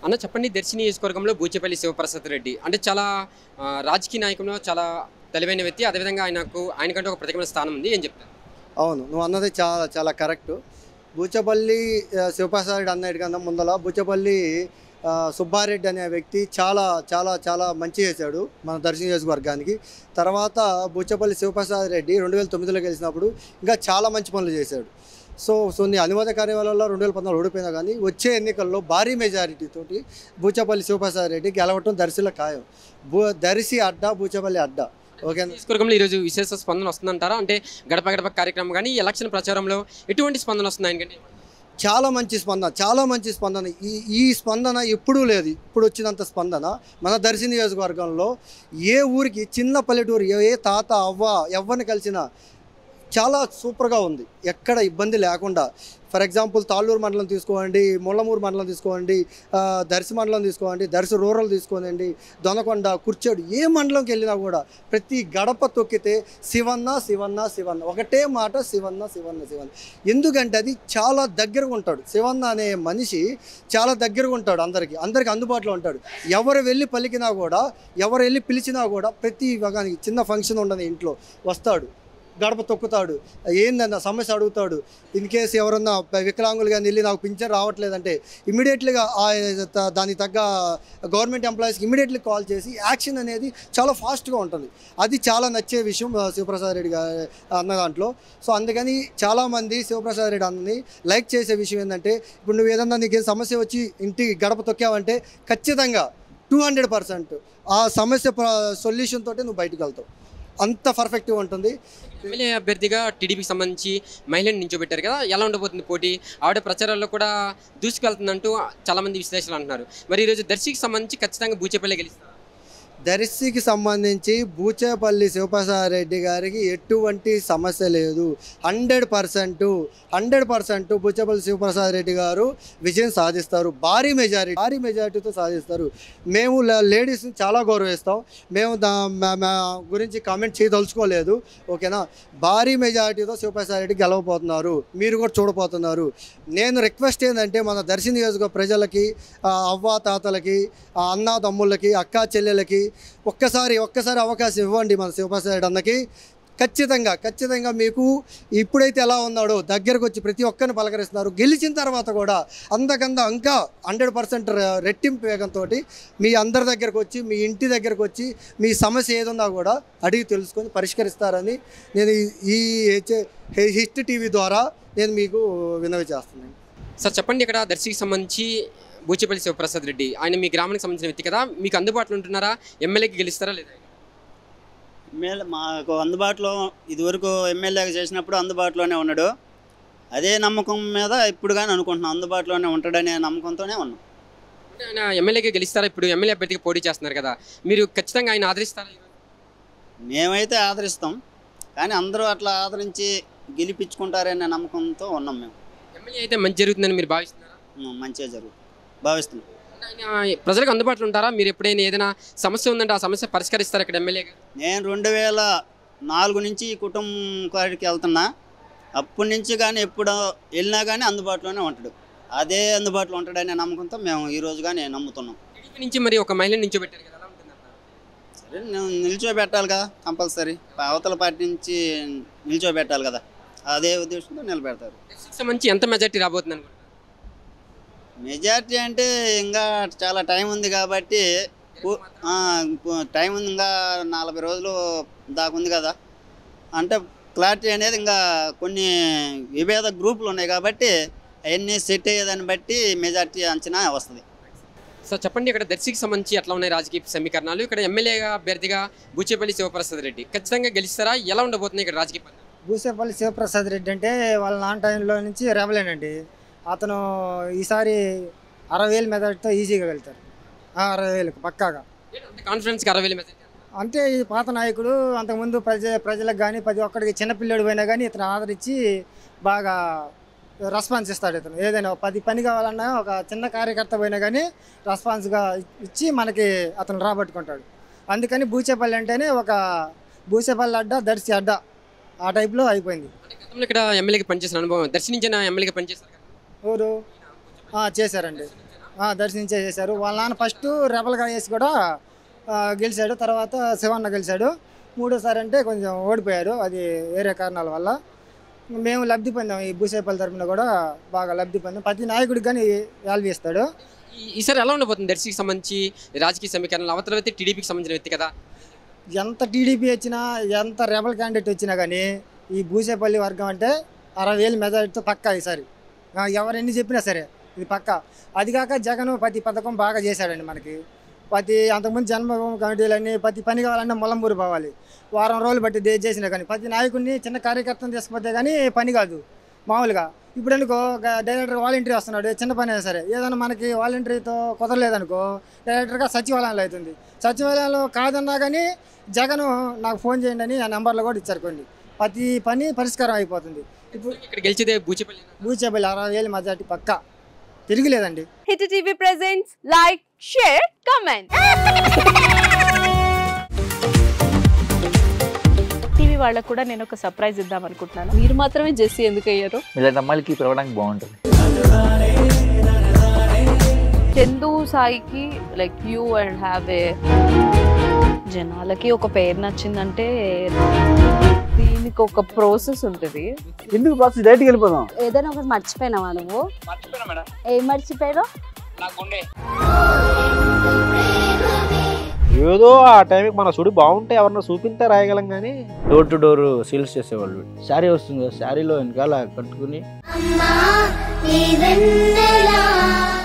అన్న చెప్పండి దర్శి నియోజకవర్గంలో బూచేపల్లి శివప్రసాద్ రెడ్డి అంటే చాలా ఆ, రాజకీయ నాయకుల్లో చాలా తెలివైన వ్యక్తి అదేవిధంగా ఆయనకు ఆయనకంటే ఒక ప్రత్యేకమైన స్థానం ఉంది ఏం చెప్తారు అవును నువ్వు అన్నది చాలా చాలా కరెక్ట్ బూచపల్లి ఆ, శివప్రసాద్ అన్నటి కన్నా ముందల బూచపల్లి ఆ, సుబ్బారెడ్డి అనే వ్యక్తి చాలా చాలా చాలా మంచి చేశాడు మన దర్శన నియోజకవర్గానికి తర్వాత బూచపల్లి శివప్రసాద్ రెడ్డి రెండు వేల తొమ్మిదిలో గెలిచినప్పుడు ఇంకా చాలా మంచి పనులు చేశాడు సో సో నీ అనువాద కార్యవాళ్ళలో రెండు వేల పద్నాలుగు ఓడిపోయినా కానీ వచ్చే ఎన్నికల్లో భారీ మెజారిటీ తోటి బూచపల్లి శివప్రసాద్ రెడ్డి గెలవటం దర్శిలో ఖాయం బూ దర్శి అడ్డా బూచపల్లి అడ్డా ఓకేనా నియోజకవర్గంలో ఈరోజు విశేష స్పందన వస్తుందంటారా అంటే గడప గడప కార్యక్రమం కానీ ఈ ఎలక్షన్ ప్రచారంలో ఎటువంటి స్పందన వస్తుంది ఆయనకంటే చాలా మంచి స్పందన చాలా మంచి స్పందన ఈ ఈ స్పందన ఎప్పుడూ లేదు ఇప్పుడు వచ్చినంత స్పందన మన దర్శి నియోజకవర్గంలో ఏ ఊరికి చిన్న పల్లెటూరు ఏ ఏ తాత అవ్వ ఎవరిని కలిసినా చాలా సూపర్గా ఉంది ఎక్కడ ఇబ్బంది లేకుండా ఫర్ ఎగ్జాంపుల్ తాళ్ళూరు మండలం తీసుకోండి ముళ్ళమూరు మండలం తీసుకోండి ఆ, దర్శి మండలం తీసుకోండి దర్శి రూరల్ తీసుకోనండి దొనకొండ కుర్చేడు ఏ మండలంకి వెళ్ళినా కూడా ప్రతి గడప తొక్కితే శివన్న శివన్న శివన్న ఒకటే మాట శివన్న శివన్న శివన్న ఎందుకంటే అది చాలా దగ్గరగా ఉంటాడు శివన్న అనే మనిషి చాలా దగ్గరగా ఉంటాడు అందరికీ అందరికీ అందుబాటులో ఉంటాడు ఎవరు వెళ్ళి పలికినా కూడా ఎవరు వెళ్ళి పిలిచినా కూడా ప్రతి వగానికి చిన్న ఫంక్షన్ ఉండని ఇంట్లో వస్తాడు గడప తొక్కుతాడు ఏందన్న సమస్య అడుగుతాడు ఇన్ కేసు ఎవరన్నా వికలాంగులు కానీ వెళ్ళి నాకు పింఛన్ రావట్లేదంటే ఇమీడియట్లీగా ఆ త- దానికి తగ్గ గవర్నమెంట్ ఎంప్లాయీస్కి ఇమీడియట్లీ కాల్ చేసి యాక్షన్ అనేది చాలా ఫాస్ట్గా ఉంటుంది అది చాలా నచ్చే విషయం ఆ, శివప్రసాద్ రెడ్డి గారి అన్న దాంట్లో సో అందుకని చాలామంది శివప్రసాద్ రెడ్డి అన్నని లైక్ చేసే విషయం ఏంటంటే ఇప్పుడు నువ్వు ఏదన్నా నీకు ఏం సమస్య వచ్చి ఇంటి గడప తొక్కావంటే ఖచ్చితంగా టూ హండ్రెడ్ పర్సెంట్ ఆ సమస్య సొల్యూషన్ తోటి నువ్వు బయటకు వెళ్తావు అంత పర్ఫెక్ట్గా ఉంటుంది ఎమ్మెల్యే అభ్యర్థిగా టీడీపీకి సంబంధించి మహిళని నించోబెట్టారు కదా ఎలా ఉండబోతుంది పోటీ ఆవిడ ప్రచారాల్లో కూడా దూసుకెళ్తుందంటూ చాలా మంది విశ్లేషణలు అంటున్నారు మరి ఈరోజు దర్శికి సంబంధించి ఖచ్చితంగా బూచేపల్లి గెలుస్తారు దర్శికి సంబంధించి బూచేపల్లి శివప్రసాద్ రెడ్డి గారికి ఎటువంటి సమస్య లేదు hundred percent hundred percent Buchepalli Sivaprasad Reddy garu విజయం సాధిస్తారు భారీ మెజారిటీ భారీ మెజారిటీతో సాధిస్తారు మేము లేడీస్ని చాలా గౌరవిస్తాం మేము దా మా- మా గురించి కామెంట్ చేయదలుచుకోలేదు ఓకేనా భారీ మెజారిటీతో శివప్రసాద్ రెడ్డి గెలవబోతున్నారు మీరు కూడా చూడబోతున్నారు నేను రిక్వెస్ట్ ఏంటంటే మన దర్శి నియోజక ప్రజలకి ఆ, అవ్వ తాతలకి ఆ, అన్న తమ్ముళ్ళకి అక్క చెల్లెలకి ఒక్కసారి ఒక్కసారి అవకాశం ఇవ్వండి మన శివప్రసాద్ అన్నకి ఖచ్చితంగా ఖచ్చితంగా మీకు ఇప్పుడైతే ఎలా ఉన్నాడో దగ్గరకు వచ్చి ప్రతి ఒక్కరిని పలకరిస్తున్నారు గెలిచిన తర్వాత కూడా అంతకంత ఇంకా హండ్రెడ్ పర్సెంట్ రెట్టింపు వేగంతో మీ అందరి దగ్గరకు వచ్చి మీ ఇంటి దగ్గరకు వచ్చి మీ సమస్య ఏదున్నా కూడా అడిగి తెలుసుకొని పరిష్కరిస్తారని నేను ఈ- ఈ హెచ్ హిస్ట్ టీవీ ద్వారా నేను మీకు వినవి చేస్తున్నాను సార్ చెప్పండి ఇక్కడ దర్శికి సంబంధించి బూచేపల్లి శివప్రసాద్ రెడ్డి ఆయన మీ గ్రామానికి సంబంధించిన వ్యక్తి కదా మీకు అందుబాటులో ఉంటున్నారా ఎమ్మెల్యేకి గెలుస్తారా లేదా ఎమ్మెల్యే మాకు అందుబాటులో ఇదివరకు ఎమ్మెల్యేగా చేసినప్పుడు అందుబాటులోనే ఉన్నాడు అదే నమ్మకం మీద ఇప్పుడు కానీ అనుకుంటున్నాం అందుబాటులోనే ఉంటాడనే నమ్మకంతోనే ఉన్నాం అంటే ఆయన ఎమ్మెల్యేకి గెలుస్తారా ఇప్పుడు ఎమ్మెల్యే అభ్యర్థిగా పోటీ చేస్తున్నారు కదా మీరు ఖచ్చితంగా ఆయన ఆదరిస్తారా మేమైతే ఆదరిస్తాం కానీ అందరూ అట్లా ఆదరించి గెలిపించుకుంటారనే నమ్మకంతో ఉన్నాం మేము ఎమ్మెల్యే అయితే మంచి జరుగుతుందని మీరు భావిస్తున్నారా ఉమ్, మంచిగా జరుగు భావిస్తున్నాం అంటే ఆయన ప్రజలకు అందుబాటులో ఉంటారా మీరు ఎప్పుడైనా ఏదైనా సమస్య ఉందంటే ఆ సమస్య పరిష్కరిస్తారా ఇక్కడ ఎమ్మెల్యేగా నేను రెండు వేల నాలుగు నుంచి ఈ కుటుంబం కాడికి వెళ్తున్నా అప్పటి నుంచి కానీ ఎప్పుడు వెళ్ళినా కానీ అందుబాటులోనే ఉంటాడు అదే అందుబాటులో ఉంటాడనే నమ్మకంతో మేము ఈ రోజు కానీ నమ్ముతున్నాం టీడీపీ నుంచి మరి ఒక మహిళని నించోబెట్టారు కదా ఎలా ఉంటుందంటారు సరే నేను నిల్చోబెట్టాలి కదా కంపల్సరీ అవతల పార్టీ నుంచి నిల్చోబెట్టాలి కదా అదే ఉద్దేశంతో నిలబెడతారు దర్శికి సంబంధించి ఎంత మెజార్టీ రాబోతుంది అనుకుంటున్నారు మెజారిటీ అంటే ఇంకా చాలా టైం ఉంది కాబట్టి పు- ఆ, పు- టైం ఉంది ఇంకా నలభై రోజులు దాకా ఉంది కదా అంటే క్లారిటీ అనేది ఇంకా కొన్ని విభేద గ్రూపులు ఉన్నాయి కాబట్టి అవన్నీ సెట్ అయ్యేదాన్ని బట్టి మెజారిటీ అంచనా వస్తుంది సార్ చెప్పండి ఇక్కడ దర్శికి సంబంధించి ఎట్లా ఉన్నాయి రాజకీయ సమీకరణాలు ఇక్కడ ఎమ్మెల్యేగా అభ్యర్థిగా బూచేపల్లి శివప్రసాద్ రెడ్డి ఖచ్చితంగా గెలుస్తారా ఎలా ఉండబోతుంది ఇక్కడ రాజకీయ పరిణామాలు? భూసేపల్లి శివప్రసాద్ రెడ్డి అంటే వాళ్ళ నాన్న టైంలో నుంచి రెబలేనండి అతను ఈసారి అరవై వేల మెదడుతో ఈజీగా వెళ్తారు ఆ, అరవై వేలకు పక్కాగా ఏంటి కాన్ఫిడెన్స్కి అరవై వేల మెసేజ్ అంటే ఈ పాత నాయకుడు అంతకుముందు ప్రజ ప్రజలకు కానీ ప్రతి ఒక్కడికి చిన్నపిల్లడు పోయినా కానీ ఇతను ఆదరించి బాగా రెస్పాన్స్ ఇస్తాడు ఇతను ఏదైనా ఒక పది పని కావాలన్నా ఒక చిన్న కార్యకర్త పోయినా కానీ రెస్పాన్స్గా ఇచ్చి మనకి అతను రాబట్టుకుంటాడు అందుకని బూచేపల్లి అంటేనే ఒక బూచేపల్లి అడ్డ దర్శి అడ్డ ఆ టైప్లో అయిపోయింది అంటే గతంలో ఇక్కడ ఎమ్మెల్యేకి పనిచేసిన అనుభవం దర్శించిన ఎమ్మెల్యేగా పనిచేశారు కదా ఎవరు ఆ, చేశారండి ఆ, దర్శించేసేసారు వాళ్ళ నాన్న ఫస్ట్ రెబల్గా వేసి కూడా ఆ, గెలిచాడు తర్వాత శివన్న గెలిచాడు మూడోసారి అంటే కొంచెం ఓడిపోయారు అది వేరే కారణాల వల్ల మేము లబ్ధి పొందాం ఈ భూసేపల్లి తరపున కూడా బాగా లబ్ధి పొందాం ప్రతి నాయకుడికి కానీ వాల్యూ ఇస్తాడు ఈ- ఈసారి ఎలా ఉండబోతుంది దర్శికి సంబంధించి రాజకీయ సమీకరణలు అవతల వ్యక్తి టీడీపీకి సంబంధించిన వ్యక్తి కదా ఎంత టీడీపీ వచ్చినా ఎంత రెబల్ క్యాండిడేట్ వచ్చినా కానీ ఈ భూసేపల్లి వర్గం అంటే అరవై వేలు మెజారిటీతో పక్కా ఈసారి ఆ, ఎవరు ఎన్ని చెప్పినా సరే ఇది పక్కా అది కాక జగన్ ప్రతి పథకం బాగా చేశాడండి మనకి ప్రతి అంతకుముందు జన్మభూమి కమిటీలన్నీ ప్రతి పని కావాలన్నా ములంబూరు పోవాలి వారం రోజులు బట్టి దే చేసినా కానీ ప్రతి నాయకుడిని చిన్న కార్యకర్తను తీసుకుపోతే కానీ పని కాదు మామూలుగా ఇప్పుడు అనుకో గ- డైరెక్టర్ వాలంటీర్ వస్తున్నాడు చిన్న పని అయినా సరే ఏదైనా మనకి వాలంటీర్తో కుదరలేదనుకో డైరెక్టర్గా సచివాలయంలో అవుతుంది సచివాలయంలో కాదన్నా కానీ జగన్ నాకు ఫోన్ చేయండి అని ఆ నెంబర్లో కూడా ఇచ్చారు కొన్ని ప్రతి పని పరిష్కారం అయిపోతుంది ఇప్పుడు ఇక్కడ గెలిచేదే బూచిపల్లి బూచేపల్లి అరవై వేలు మెజార్టీ పక్కా తిరిగిలేదండి hit TV presents like share comment TV వాళ్ళకు కూడా నేను ఒక సర్ప్రైజ్ ఇద్దాం అనుకుంటున్నాను మీరు మాత్రమే జెస్సీ ఎందుకు అయ్యారు ఇలాంటి అమ్మాయిలకి పిలవడానికి బాగుంటుంది చందు సాయికి like you and have a జనాలకి ఒక పేరు నచ్చిందంటే దీనికి ఒక ప్రాసెస్ ఉంటుంది ఎందుకు ప్రాసెస్ డైరెక్ట్కి వెళ్ళిపోదాం ఏదైనా ఒకటి మర్చిపోయినావా నువ్వు ఏం మర్చిపోయావు ఏదో ఆ టైంకి మన సుడి బాగుంటే ఎవరన్నా చూపిస్తే రాయగలం కానీ డోర్ టు డోర్ సేల్స్ చేసేవాళ్ళు శారీ వస్తుంది కదా శారీలో వెనకాల కట్టుకుని అమ్మా నీ వెన్నెలా